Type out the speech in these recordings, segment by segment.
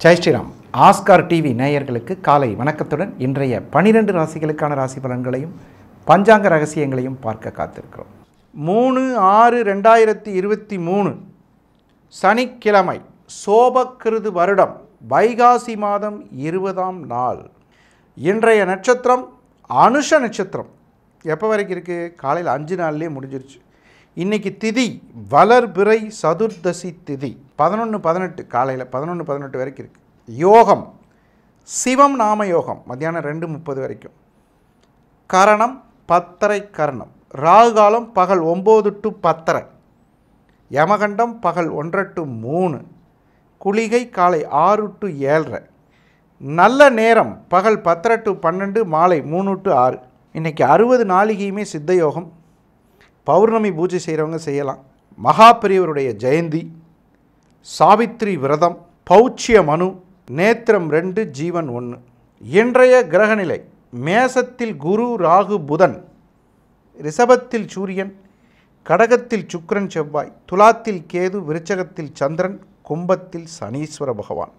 Jai Sriram Oscar TV நேயர்களுக்கு காலை வணக்கத்துடன் இன்றைய பனிரெண்டு ராசிகளுக்கான ராசி பலன்களையும் பஞ்சாங்க ரகசியங்களையும் பார்க்க காத்திருக்கிறோம் மூணு ஆறு ரெண்டாயிரத்தி இருபத்தி மூணு சனிக்கிழமை சோபக்கிருது வருடம் வைகாசி மாதம் இருபதாம் நாள் இன்றைய நட்சத்திரம் அனுஷ நட்சத்திரம் எப்போ வரைக்கும் இருக்குது காலையில் அஞ்சு நாள்லேயே முடிஞ்சிருச்சு இன்னைக்கு திதி வளர்பிறை சதுர்தசி திதி பதினொன்று பதினெட்டு காலையில் பதினொன்று பதினெட்டு வரைக்கும் இருக்குது யோகம் சிவம் நாம யோகம் மத்தியானம் ரெண்டு முப்பது வரைக்கும் கரணம் பத்தரை கரணம் ராகு காலம் பகல் ஒம்பது டு பத்தரை யமகண்டம் பகல் ஒன்றரை டு மூணு குளிகை காலை ஆறு டு ஏழரை நல்ல நேரம் பகல் பத்தரை டு பன்னெண்டு மாலை மூணு டு ஆறு இன்றைக்கி அறுபது நாளிகையுமே சித்த யோகம் பௌர்ணமி பூஜை செய்கிறவங்க செய்யலாம் மகாபெரியவருடைய ஜெயந்தி சாவித்ரி விரதம் பௌச்சிய மனு நேத்திரம் ரெண்டு ஜீவன் ஒன்று இன்றைய கிரகநிலை மேசத்தில் குரு ராகு புதன் ரிஷபத்தில் சூரியன் கடகத்தில் சுக்கிரன் செவ்வாய் துலாத்தில் கேது விருச்சகத்தில் சந்திரன் கும்பத்தில் சனீஸ்வர பகவான்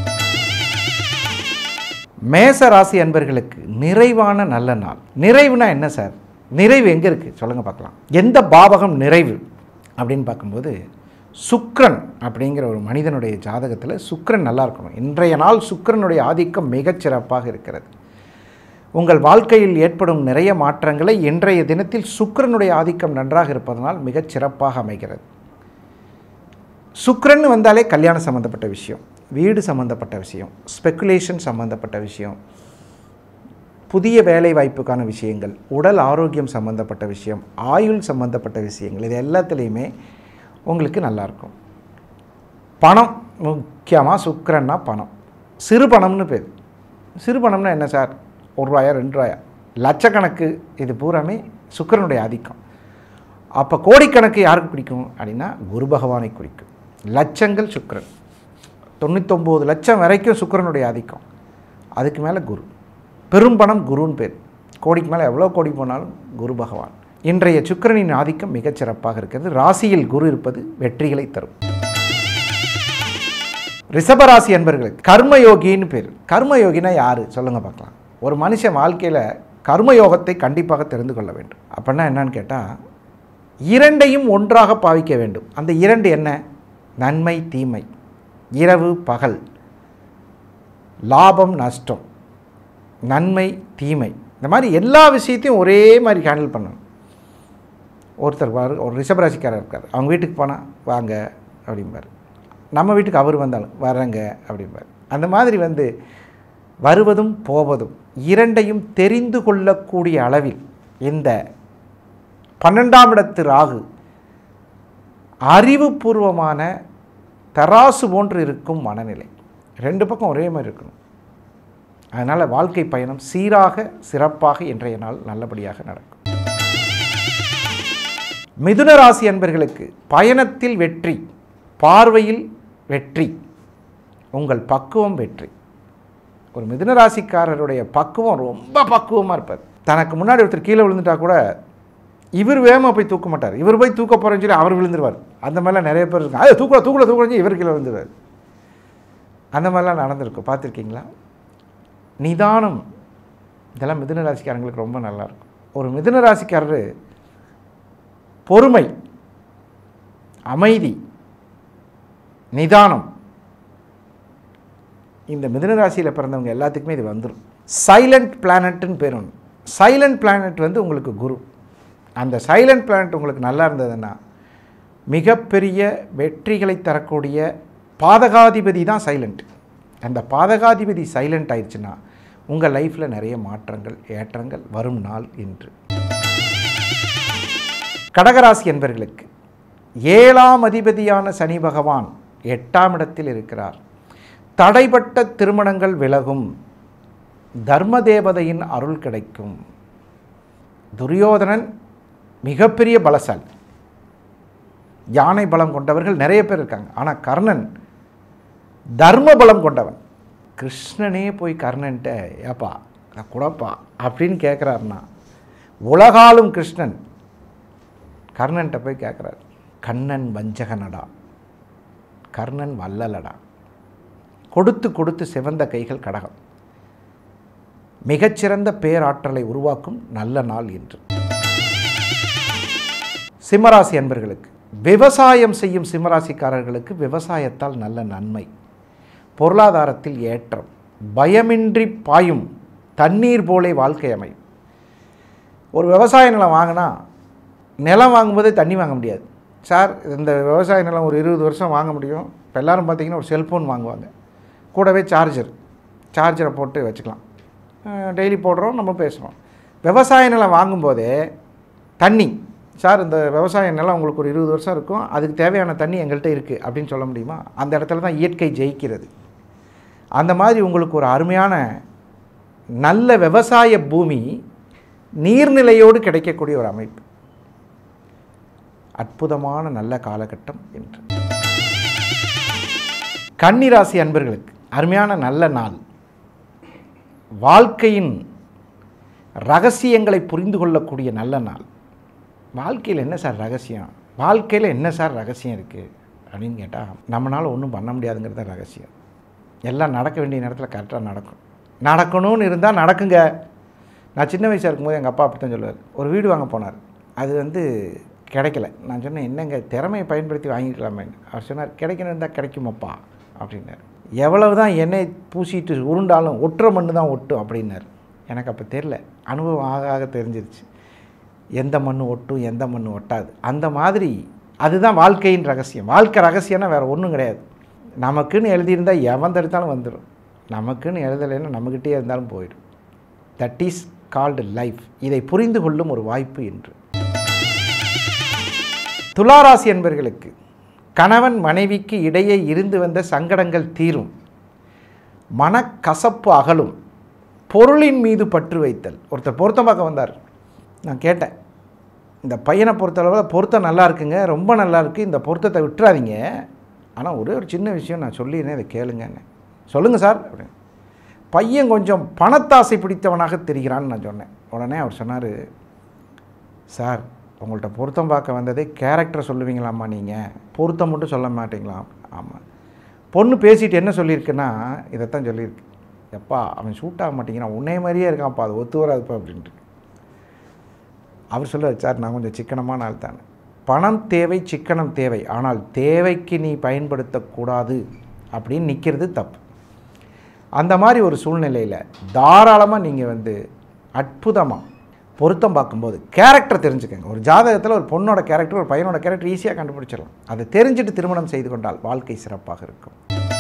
மேச ராசி அன்பர்களுக்கு நிறைவான நல்ல நாள் நிறைவுனா என்ன சார் நிறைவு எங்கே இருக்குது சொல்லுங்கள் பார்க்கலாம் எந்த பாவகம் நிறைவு அப்படின்னு பார்க்கும்போது சுக்ரன் அப்படிங்கிற ஒரு மனிதனுடைய ஜாதகத்தில் சுக்ரன் நல்லா இருக்கணும் இன்றைய நாள் சுக்கிரனுடைய ஆதிக்கம் மிகச் சிறப்பாக இருக்கிறது உங்கள் வாழ்க்கையில் ஏற்படும் நிறைய மாற்றங்களை இன்றைய தினத்தில் சுக்கிரனுடைய ஆதிக்கம் நன்றாக இருப்பதனால் மிகச் சிறப்பாக அமைகிறது சுக்கிரன் வந்தாலே கல்யாணம் சம்மந்தப்பட்ட விஷயம் வீடு சம்மந்தப்பட்ட விஷயம் ஸ்பெக்குலேஷன் சம்மந்தப்பட்ட விஷயம் புதிய வேலை வாய்ப்புக்கான விஷயங்கள் உடல் ஆரோக்கியம் சம்மந்தப்பட்ட விஷயம் ஆயுள் சம்மந்தப்பட்ட விஷயங்கள் இது எல்லாத்துலேயுமே உங்களுக்கு நல்லாயிருக்கும் பணம் முக்கியமாக சுக்கிரன்னா பணம் சிறு பணம்னு பேர் சிறு பணம்னா என்ன சார் ஒரு ரூபாயா ரெண்டு ரூபாயா லட்சக்கணக்கு இது பூராமே சுக்கிரனுடைய ஆதிக்கம் அப்போ கோடிக்கணக்கு யாருக்கு பிடிக்கும் அப்படின்னா குரு பகவானை குறிக்கும் லட்சங்கள் சுக்கிரன் தொண்ணூத்தொம்பது லட்சம் வரைக்கும் சுக்கிரனுடைய ஆதிக்கம் அதுக்கு மேலே குரு பெரும்பணம் குருன்னு பேர் கோடிக்கு மேலே எவ்வளோ கோடி போனாலும் குரு பகவான் இன்றைய சுக்கிரனின் ஆதிக்கம் மிகச் சிறப்பாக இருக்கிறது ராசியில் குரு இருப்பது வெற்றிகளை தரும் ரிஷபராசி என்பர்களுக்கு கர்மயோகின்னு பேர் கர்மயோகினா யார் சொல்லுங்கள் பார்க்கலாம் ஒரு மனுஷன் வாழ்க்கையில் கர்மயோகத்தை கண்டிப்பாக தெரிந்து கொள்ள வேண்டும் அப்படின்னா என்னன்னு கேட்டால் இரண்டையும் ஒன்றாக பாவிக்க வேண்டும் அந்த இரண்டு என்ன நன்மை தீமை இரவு பகல் லாபம் நஷ்டம் நன்மை தீமை இந்த மாதிரி எல்லா விஷயத்தையும் ஒரே மாதிரி ஹேண்டில் பண்ணணும் ஒருத்தர் பாரு ஒரு ரிஷபராசிக்காரர் இருக்கார் அவங்க வீட்டுக்கு போனால் வாங்க அப்படிம்பார் நம்ம வீட்டுக்கு அவர் வந்தாலும் வரங்க அப்படிம்பார் அந்த மாதிரி வந்து வருவதும் போவதும் இரண்டையும் தெரிந்து கொள்ளக்கூடிய அளவில் இந்த பன்னெண்டாம் இடத்து ராகு அறிவுபூர்வமான தராசு போன்று இருக்கும் மனநிலை ரெண்டு பக்கம் ஒரே மாதிரி இருக்கணும் அதனால் வாழ்க்கை பயணம் சீராக சிறப்பாக இன்றைய நாள் நல்லபடியாக நடக்கும் மிதுன ராசி அன்பர்களுக்கு பயணத்தில் வெற்றி பார்வையில் வெற்றி உங்கள் பக்குவம் வெற்றி ஒரு மிதுன ராசிக்காரருடைய பக்குவம் ரொம்ப பக்குவமாக இருப்பார் தனக்கு முன்னாடி ஒருத்தர் கீழே விழுந்துட்டா கூட இவர் வேகமாக போய் தூக்க மாட்டார் இவர் போய் தூக்க போகிறேன்னு சொல்லி அவர் விழுந்துருவார் அந்த மாதிரிலாம் நிறைய பேர் இருக்காங்க அது தூக்கல தூக்கல தூக்கல இவர் கீழே விழுந்துருவார் அந்த மாதிரிலாம் நடந்திருக்கும் பார்த்துருக்கீங்களா நிதானம் இதெல்லாம் மிதுன ராசிக்காரங்களுக்கு ரொம்ப நல்லாயிருக்கும் ஒரு மிதுன ராசிக்காரர் பொறுமை அமைதி நிதானம் இந்த மிதுன ராசியில் பிறந்தவங்க எல்லாத்துக்குமே இது வந்துடும் சைலண்ட் பிளானட்னு பேர் ஒன்று சைலண்ட் பிளானட் வந்து உங்களுக்கு குரு அந்த சைலண்ட் பிளானட் உங்களுக்கு நல்லா இருந்ததுன்னா மிகப்பெரிய வெற்றிகளை தரக்கூடிய பாதகாதிபதி தான் சைலண்ட் அந்த பாதகாதிபதி சைலண்ட் ஆயிடுச்சுன்னா உங்கள் லைஃப்பில் நிறைய மாற்றங்கள் ஏற்றங்கள் வரும் நாள் இன்று கடகராசி என்பர்களுக்கு ஏழாம் அதிபதியான சனி பகவான் எட்டாம் இடத்தில் இருக்கிறார் தடைப்பட்ட திருமணங்கள் விலகும் தர்ம தேவதையின் அருள் கிடைக்கும் துரியோதனன் மிகப்பெரிய பலசாலி யானை பலம் கொண்டவர்கள் நிறைய பேர் இருக்காங்க ஆனால் கர்ணன் தர்ம பலம் கொண்டவன் கிருஷ்ணனே போய் கர்ணன்ட்ட ஏப்பா நான் குடப்பா அப்படின்னு கேட்குறாருன்னா உலகாலும் கிருஷ்ணன் கர்ணன்ட்ட போய் கேட்குறாரு கண்ணன் வஞ்சகனடா கர்ணன் வல்லலடா கொடுத்து கொடுத்து சிவந்த கைகள் கடகம் மிகச்சிறந்த பேராற்றலை உருவாக்கும் நல்ல நாள் இன்று சிம்மராசி அன்பர்களுக்கு விவசாயம் செய்யும் சிம்மராசிக்காரர்களுக்கு விவசாயத்தால் நல்ல நன்மை பொருளாதாரத்தில் ஏற்றம் பயமின்றி பாயும் தண்ணீர் போலே வாழ்க்கை அமையும் ஒரு விவசாய நிலம் வாங்கினா நிலம் வாங்கும்போதே தண்ணி வாங்க முடியாது சார் இந்த விவசாய நிலம் ஒரு இருபது வருஷம் வாங்க முடியும் இப்போ எல்லோரும் பார்த்தீங்கன்னா ஒரு செல்ஃபோன் வாங்குவாங்க கூடவே சார்ஜர் சார்ஜரை போட்டு வச்சுக்கலாம் டெய்லி போடுறோம் நம்ம பேசுகிறோம் விவசாய நிலம் வாங்கும்போதே தண்ணி சார் இந்த விவசாய நிலம் உங்களுக்கு ஒரு இருபது வருஷம் இருக்கும் அதுக்கு தேவையான தண்ணி எங்கள்கிட்ட இருக்குது அப்படின்னு சொல்ல முடியுமா அந்த இடத்துல தான் இயற்கை ஜெயிக்கிறது அந்த மாதிரி உங்களுக்கு ஒரு அருமையான நல்ல விவசாய பூமி நீர்நிலையோடு கிடைக்கக்கூடிய ஒரு அமைப்பு அற்புதமான நல்ல காலகட்டம் என்று கன்னிராசி அன்பர்களுக்கு அருமையான நல்ல நாள் வாழ்க்கையின் ரகசியங்களை புரிந்து கொள்ளக்கூடிய நல்ல நாள் வாழ்க்கையில் என்ன சார் ரகசியம் வாழ்க்கையில் என்ன சார் ரகசியம் இருக்குது அப்படின்னு கேட்டால் நம்மளால் ஒன்றும் பண்ண முடியாதுங்கிறது தான் ரகசியம் எல்லாம் நடக்க வேண்டிய நேரத்தில் கரெக்டாக நடக்கும் நடக்கணும்னு இருந்தால் நடக்குங்க நான் சின்ன வயசாக இருக்கும்போது எங்கள் அப்பா அப்படி தான் சொல்லுவார் ஒரு வீடு வாங்க போனார் அது வந்து கிடைக்கல நான் சொன்னேன் என்னங்க திறமையை பயன்படுத்தி வாங்கிக்கலாமே அவர் சொன்னார் கிடைக்கணும் இருந்தால் கிடைக்குமப்பா அப்படின்னார் எவ்வளவு தான் எண்ணெய் பூசிட்டு உருண்டாலும் ஒட்டுற மண்ணு தான் ஒட்டும் அப்படின்னார் எனக்கு அப்போ தெரில அனுபவம் ஆக ஆக தெரிஞ்சிருச்சு எந்த மண் ஒட்டும் எந்த மண் ஒட்டாது அந்த மாதிரி அதுதான் வாழ்க்கையின் ரகசியம் வாழ்க்கை ரகசியம்னா வேறு ஒன்றும் கிடையாது நமக்குன்னு எழுதியிருந்தால் எவன் தடுத்தாலும் வந்துடும் நமக்குன்னு எழுதலைன்னா நம்மக்கிட்டே இருந்தாலும் போயிடும் தட் இஸ் கால்டு லைஃப் இதை புரிந்து கொள்ளும் ஒரு வாய்ப்பு என்று துளாராசி என்பர்களுக்கு கணவன் மனைவிக்கு இடையே இருந்து வந்த சங்கடங்கள் தீரும் மனக்கசப்பு அகலும் பொருளின் மீது பற்று வைத்தல் ஒருத்தர் பொருத்தம் பார்க்க வந்தார் நான் கேட்டேன் இந்த பையனை பொறுத்தளவில் பொருத்தம் நல்லா இருக்குங்க ரொம்ப நல்லா இருக்குது இந்த பொருத்தத்தை விட்டுறாதீங்க ஆனால் ஒரே ஒரு சின்ன விஷயம் நான் சொல்லியிருந்தேன் இதை கேளுங்கன்னு சொல்லுங்கள் சார் அப்படின்னு பையன் கொஞ்சம் பணத்தாசை பிடித்தவனாக தெரிகிறான்னு நான் சொன்னேன் உடனே அவர் சொன்னார் சார் உங்கள்கிட்ட பொருத்தம் பார்க்க வந்ததே கேரக்டரை சொல்லுவீங்களாம்மா நீங்கள் பொருத்தம் மட்டும் சொல்ல மாட்டீங்களா ஆமாம் பொண்ணு பேசிட்டு என்ன சொல்லியிருக்குன்னா இதைத்தான் சொல்லியிருக்கு எப்பா அவன் ஷூட் ஆக மாட்டேங்கிறான் உன்னே மாதிரியே இருக்கான்ப்பா அது ஒத்து வராதுப்பா அப்படின்ட்டு அவர் சொல்லுவார் சார் நான் கொஞ்சம் சிக்கனமான ஆள் தானே பணம் தேவை சிக்கனம் தேவை ஆனால் தேவைக்கு நீ பயன்படுத்தக்கூடாது அப்படின்னு நிற்கிறது தப்பு அந்த மாதிரி ஒரு சூழ்நிலையில் தாராளமாக நீங்கள் வந்து அற்புதமாக பொருத்தம் பார்க்கும்போது கேரக்டர் தெரிஞ்சுக்கங்க ஒரு ஜாதகத்தில் ஒரு பொண்ணோட கேரக்டர் ஒரு பையனோட கேரக்டர் ஈஸியாக கண்டுபிடிச்சிடலாம் அதை தெரிஞ்சுட்டு திருமணம் செய்து கொண்டால் வாழ்க்கை சிறப்பாக இருக்கும்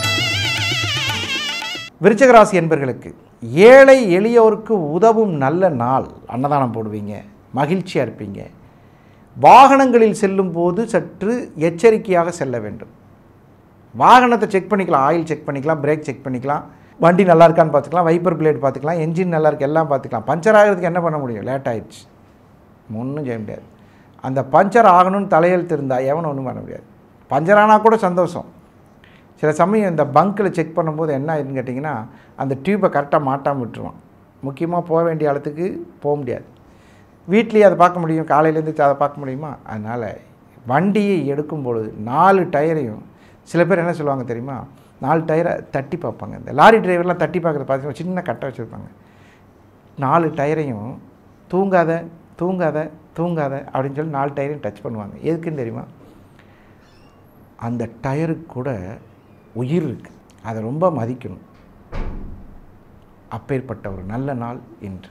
விருச்சகராசி என்பர்களுக்கு ஏழை எளியோருக்கு உதவும் நல்ல நாள் அன்னதானம் போடுவீங்க மகிழ்ச்சியாக இருப்பீங்க வாகனங்களில் செல்லும் போது சற்று எச்சரிக்கையாக செல்ல வேண்டும் வாகனத்தை செக் பண்ணிக்கலாம் ஆயில் செக் பண்ணிக்கலாம் பிரேக் செக் பண்ணிக்கலாம் வண்டி நல்லா இருக்கான்னு பார்த்துக்கலாம் வைப்பர் பிளேட் பார்த்துக்கலாம் என்ஜின் நல்லா இருக்கு எல்லாம் பார்த்துக்கலாம் பஞ்சர் ஆகிறதுக்கு என்ன பண்ண முடியும் லேட் ஆயிடுச்சு ஒன்றும் செய்ய முடியாது அந்த பஞ்சர் ஆகணும்னு தலையெழுத்து இருந்தால் எவனும் ஒன்றும் பண்ண முடியாது பஞ்சர் ஆனால் கூட சந்தோஷம் சில சமயம் இந்த பங்க்கில் செக் பண்ணும்போது என்ன ஆயிடுன்னு கேட்டிங்கன்னா அந்த டியூப்பை கரெக்டாக மாட்டாமல் விட்டுருவான் முக்கியமாக போக வேண்டிய இடத்துக்கு போக முடியாது வீட்லேயே அதை பார்க்க முடியும் காலையிலேருந்து அதை பார்க்க முடியுமா அதனால் வண்டியை எடுக்கும் பொழுது நாலு டயரையும் சில பேர் என்ன சொல்லுவாங்க தெரியுமா நாலு டயரை தட்டி பார்ப்பாங்க இந்த லாரி டிரைவர்லாம் தட்டி பார்க்குறது பார்த்தீங்கன்னா சின்ன கட்டை வச்சுருப்பாங்க நாலு டயரையும் தூங்காத தூங்காத தூங்காத அப்படின்னு சொல்லி நாலு டயரையும் டச் பண்ணுவாங்க எதுக்குன்னு தெரியுமா அந்த டயருக்கு கூட உயிர் இருக்குது அதை ரொம்ப மதிக்கணும் அப்பேற்பட்ட ஒரு நல்ல நாள் இன்று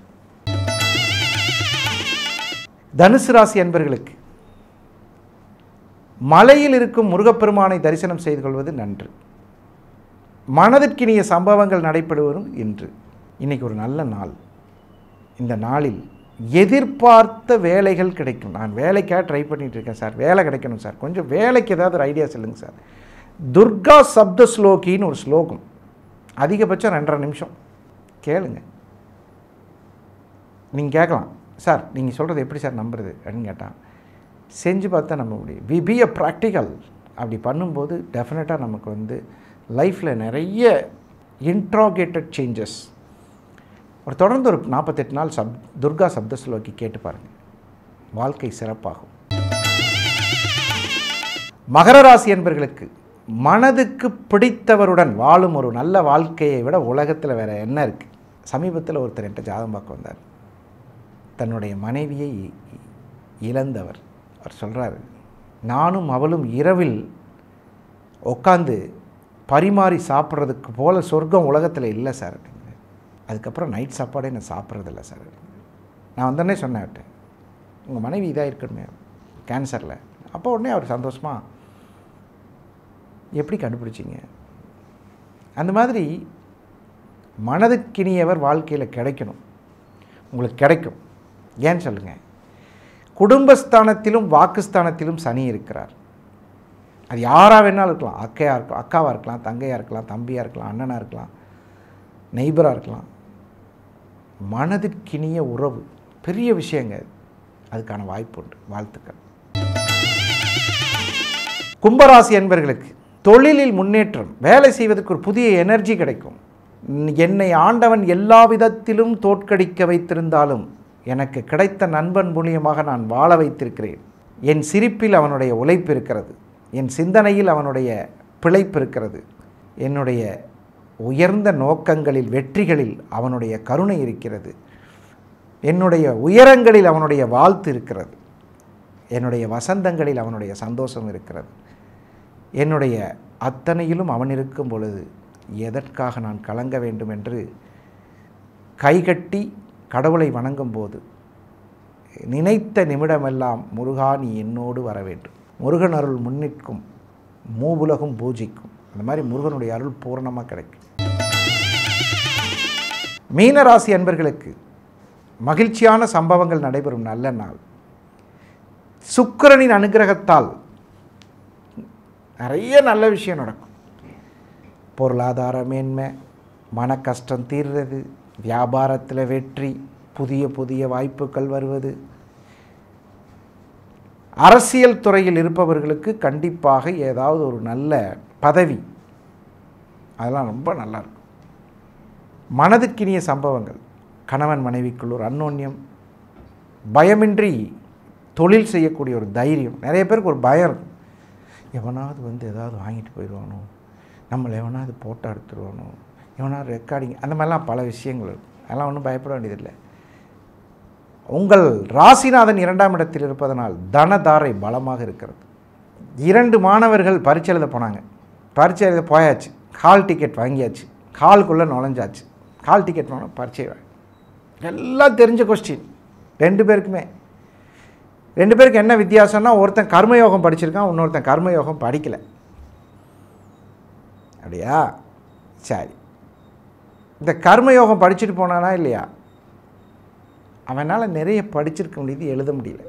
தனுசு ராசி அன்பர்களுக்கு மலையில் இருக்கும் முருகப்பெருமானை தரிசனம் செய்து கொள்வது நன்று மனதிற்கினிய சம்பவங்கள் நடைபெறுவதும் இன்று இன்னைக்கு ஒரு நல்ல நாள் இந்த நாளில் எதிர்பார்த்த வேலைகள் கிடைக்கும் நான் வேலைக்காக ட்ரை பண்ணிட்டு இருக்கேன் சார் வேலை கிடைக்கணும் சார் கொஞ்சம் வேலைக்கு ஏதாவது ஒரு ஐடியா சொல்லுங்க சார் துர்கா சப்த ஸ்லோகின்னு ஒரு ஸ்லோகம் அதிகபட்சம் ரெண்டரை நிமிஷம் கேளுங்க நீங்கள் கேட்கலாம் சார் நீங்கள் சொல்கிறது எப்படி சார் நம்புறது அப்படின்னு கேட்டால் செஞ்சு பார்த்தா நம்ப முடியும் வி பி அ ப்ராக்டிக்கல் அப்படி பண்ணும்போது டெஃபினட்டாக நமக்கு வந்து லைஃப்பில் நிறைய இன்ட்ராகேட்டட் சேஞ்சஸ் ஒரு தொடர்ந்து ஒரு நாற்பத்தெட்டு நாள் சப் துர்கா சப்தஸ்லோகி கேட்டு பாருங்கள் வாழ்க்கை சிறப்பாகும் மகர ராசி என்பர்களுக்கு மனதுக்கு பிடித்தவருடன் வாழும் ஒரு நல்ல வாழ்க்கையை விட உலகத்தில் வேறு என்ன இருக்குது சமீபத்தில் ஒருத்தர் என்கிட்ட ஜாதகம் பார்க்க வந்தார் தன்னுடைய மனைவியை இ- இழந்தவர் அவர் சொல்கிறாரு நானும் அவளும் இரவில் உட்காந்து பரிமாறி சாப்பிட்றதுக்கு போல சொர்க்கம் உலகத்தில் இல்லை சார் அப்படிங்கிறார். அதுக்கப்புறம் நைட் சாப்பாடே நான் சாப்பிட்றதில்ல சார் அப்படிங்கிறார். நான் வந்தோடனே சொன்னேன் அவர்கிட்ட உங்கள் மனைவி இதாக இருக்கணுமே கேன்சரில் அப்போ உடனே அவர் சந்தோஷமா எப்படி கண்டுபிடிச்சிங்க அந்த மாதிரி மனதுக்கினியவர் வாழ்க்கையில் கிடைக்கணும் உங்களுக்கு கிடைக்கும் ஏன்னு சொல்லுங்கள் குடும்பஸ்தானத்திலும் வாக்குஸ்தானத்திலும் சனி இருக்கிறார் அது யாராக வேணாலும் இருக்கலாம் அக்கையாக இருக்கலாம் அக்காவாக இருக்கலாம் தங்கையாக இருக்கலாம் தம்பியாக இருக்கலாம் அண்ணனாக இருக்கலாம் நெய்பராக இருக்கலாம் மனதிற்கினிய உறவு பெரிய விஷயங்க அது. அதுக்கான வாய்ப்பு உண்டு வாழ்த்துக்கள் கும்பராசி என்பர்களுக்கு தொழிலில் முன்னேற்றம் வேலை செய்வதற்கு ஒரு புதிய எனர்ஜி கிடைக்கும் என்னை ஆண்டவன் எல்லா விதத்திலும் தோற்கடிக்க வைத்திருந்தாலும் எனக்கு கிடைத்த நண்பன் மூலியமாக நான் வாழ வைத்திருக்கிறேன் என் சிரிப்பில் அவனுடைய உழைப்பு இருக்கிறது என் சிந்தனையில் அவனுடைய பிழைப்பு இருக்கிறது என்னுடைய உயர்ந்த நோக்கங்களில் வெற்றிகளில் அவனுடைய கருணை இருக்கிறது என்னுடைய உயரங்களில் அவனுடைய வாழ்த்து இருக்கிறது என்னுடைய வசந்தங்களில் அவனுடைய சந்தோஷம் இருக்கிறது என்னுடைய அத்தனையிலும் அவன் இருக்கும் பொழுது எதற்காக நான் கலங்க வேண்டும் என்று கைகட்டி கடவுளை வணங்கும் போது நினைத்த நிமிடமெல்லாம் முருகா நீ என்னோடு வர வேண்டும் முருகன் அருள் முன்னிற்கும் மூவுலகும் பூஜிக்கும் அந்த மாதிரி முருகனுடைய அருள் பூரணமாக கிடைக்கும் மீனராசி அன்பர்களுக்கு மகிழ்ச்சியான சம்பவங்கள் நடைபெறும் நல்ல நாள் சுக்கிரனின் அனுகிரகத்தால் நிறைய நல்ல விஷயம் நடக்கும் பொருளாதார மேன்மை மன கஷ்டம் தீர்றது வியாபாரத்தில் வெற்றி புதிய புதிய வாய்ப்புகள் வருவது அரசியல் துறையில் இருப்பவர்களுக்கு கண்டிப்பாக ஏதாவது ஒரு நல்ல பதவி அதெல்லாம் ரொம்ப நல்லா இருக்கும் மனதுக்கினிய சம்பவங்கள் கணவன் மனைவிக்குள் ஒரு அன்னோன்யம் பயமின்றி தொழில் செய்யக்கூடிய ஒரு தைரியம் நிறைய பேருக்கு ஒரு பயம் இருக்கும் எவனாவது வந்து ஏதாவது வாங்கிட்டு போயிடுவானோ நம்மளை எவனாவது போட்டோ எடுத்துருவானோ எவனாவது ரெக்கார்டிங் அந்த மாதிரிலாம் பல விஷயங்கள் இருக்கும் அதெல்லாம் ஒன்றும் பயப்பட வேண்டியதில்லை உங்கள் ராசிநாதன் இரண்டாம் இடத்தில் இருப்பதனால் தனதாரை பலமாக இருக்கிறது இரண்டு மாணவர்கள் பரீட்சை எழுத போனாங்க பரீட்சை எழுத போயாச்சு ஹால் டிக்கெட் வாங்கியாச்சு ஹாலுக்குள்ளே நுழைஞ்சாச்சு ஹால் டிக்கெட் வாங்க பரீட்சை வாங்க எல்லாம் தெரிஞ்ச கொஸ்டின் ரெண்டு பேருக்குமே ரெண்டு பேருக்கு என்ன வித்தியாசம்னா ஒருத்தன் கர்மயோகம் படிச்சிருக்கான் இன்னொருத்தன் கர்மயோகம் படிக்கலை அப்படியா சரி இந்த கர்மயோகம் படிச்சுட்டு போனானா இல்லையா அவனால் நிறைய படிச்சிருக்க முடியுது எழுத முடியல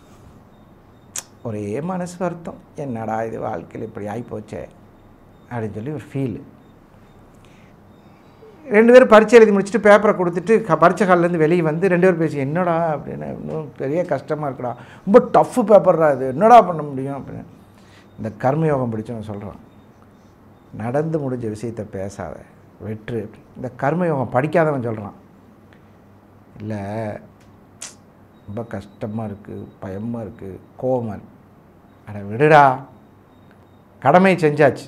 ஒரே மனசு வருத்தம் என்னடா இது வாழ்க்கையில் இப்படி ஆகிப்போச்சே அப்படின்னு சொல்லி ஒரு ஃபீல் ரெண்டு பேரும் பரீட்சை எழுதி முடிச்சுட்டு பேப்பரை கொடுத்துட்டு க பரீட்சை ஹால்லேருந்து வெளியே வந்து ரெண்டு பேரும் பேசி என்னடா அப்படின்னு இன்னும் பெரிய கஷ்டமாக இருக்குடா ரொம்ப டஃப்பு பேப்பர்டா இது என்னடா பண்ண முடியும் அப்படின்னு இந்த கர்மயோகம் படித்தவன் சொல்கிறான் நடந்து முடிஞ்ச விஷயத்தை பேசாத வெற்று இந்த கர்மயோகம் படிக்காதவன் சொல்கிறான் இல்லை ரொம்ப கஷ்டமாக இருக்குது பயமாக இருக்குது கோவமாக இருக்கு அட விடுடா கடமை செஞ்சாச்சு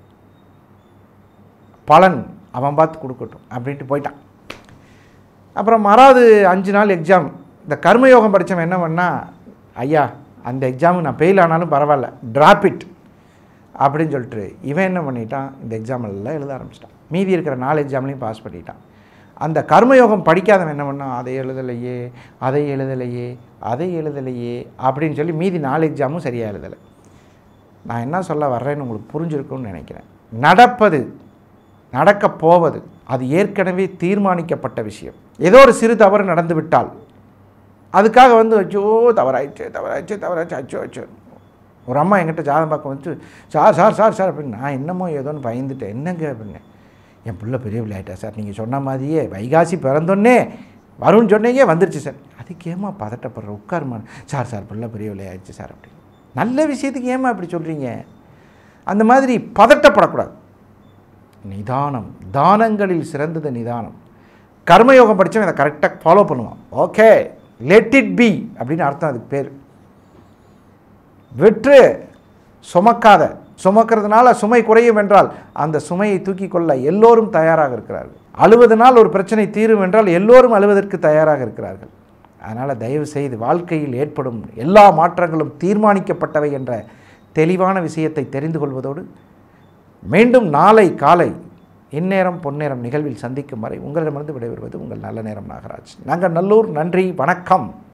பலன் அவன் பார்த்து கொடுக்கட்டும் அப்படின்ட்டு போயிட்டான் அப்புறம் மறாவது அஞ்சு நாள் எக்ஸாம் இந்த கர்மயோகம் படித்தவன் என்ன பண்ணா ஐயா அந்த எக்ஸாமுக்கு நான் ஃபெயில் ஆனாலும் பரவாயில்ல ட்ராப் இட் அப்படின்னு சொல்லிட்டு இவன் என்ன பண்ணிட்டான் இந்த எக்ஸாம் எல்லாம் எழுத ஆரம்பிச்சிட்டான் மீதி இருக்கிற நாலு எக்ஸாம்லையும் பாஸ் பண்ணிட்டான் அந்த கர்மயோகம் படிக்காதவன் என்ன பண்ணான் அதை எழுதலையே அதை எழுதலையே அதை எழுதலையே அப்படின்னு சொல்லி மீதி நாலு எக்ஸாமும் சரியாக எழுதலை நான் என்ன சொல்ல வர்றேன்னு உங்களுக்கு புரிஞ்சிருக்கும்னு நினைக்கிறேன் நடப்பது நடக்கப் போவது அது ஏற்கனவே தீர்மானிக்கப்பட்ட விஷயம் ஏதோ ஒரு சிறு தவறு நடந்து விட்டால் அதுக்காக வந்து அச்சோ தவறாயிடுச்சு தவறாயிடுச்சு தவறாயிடுச்சு அச்சோ அச்சோ ஒரு அம்மா என்கிட்ட ஜாதகம் பார்க்க வந்து சார் சார் சார் சார் அப்படின்னு நான் என்னமோ ஏதோன்னு பயந்துட்டேன் என்னங்க அப்படின்னு என் பிள்ளை பெரிய விளையாட்டா சார் நீங்கள் சொன்ன மாதிரியே வைகாசி பிறந்தோன்னே வரும்னு சொன்னீங்க வந்துருச்சு சார் அதுக்கு ஏமா பதட்டப்படுற உட்காருமா சார் சார் பிள்ளை பெரிய விளையாடுச்சு சார் அப்படின்னு நல்ல விஷயத்துக்கு ஏமா இப்படி சொல்கிறீங்க அந்த மாதிரி பதட்டப்படக்கூடாது நிதானம் தானங்களில் சிறந்தது நிதானம் கர்மயோகம் படித்தவன் இதை கரெக்டாக ஃபாலோ பண்ணுவான் ஓகே லெட் இட் பி அப்படின்னு அர்த்தம் அதுக்கு பேர் வெற்று சுமக்காத சுமக்கிறதுனால சுமை குறையும் என்றால் அந்த சுமையை தூக்கி கொள்ள எல்லோரும் தயாராக இருக்கிறார்கள் அழுவதனால் ஒரு பிரச்சனை தீரும் என்றால் எல்லோரும் அழுவதற்கு தயாராக இருக்கிறார்கள் அதனால் தயவு செய்து வாழ்க்கையில் ஏற்படும் எல்லா மாற்றங்களும் தீர்மானிக்கப்பட்டவை என்ற தெளிவான விஷயத்தை தெரிந்து கொள்வதோடு மீண்டும் நாளை காலை இந்நேரம் பொன்னேரம் நிகழ்வில் சந்திக்கும் வரை உங்களிடமிருந்து விடைபெறுவது உங்கள் நல்ல நேரம் நாகராஜ் நாங்கள் நல்லூர் நன்றி வணக்கம்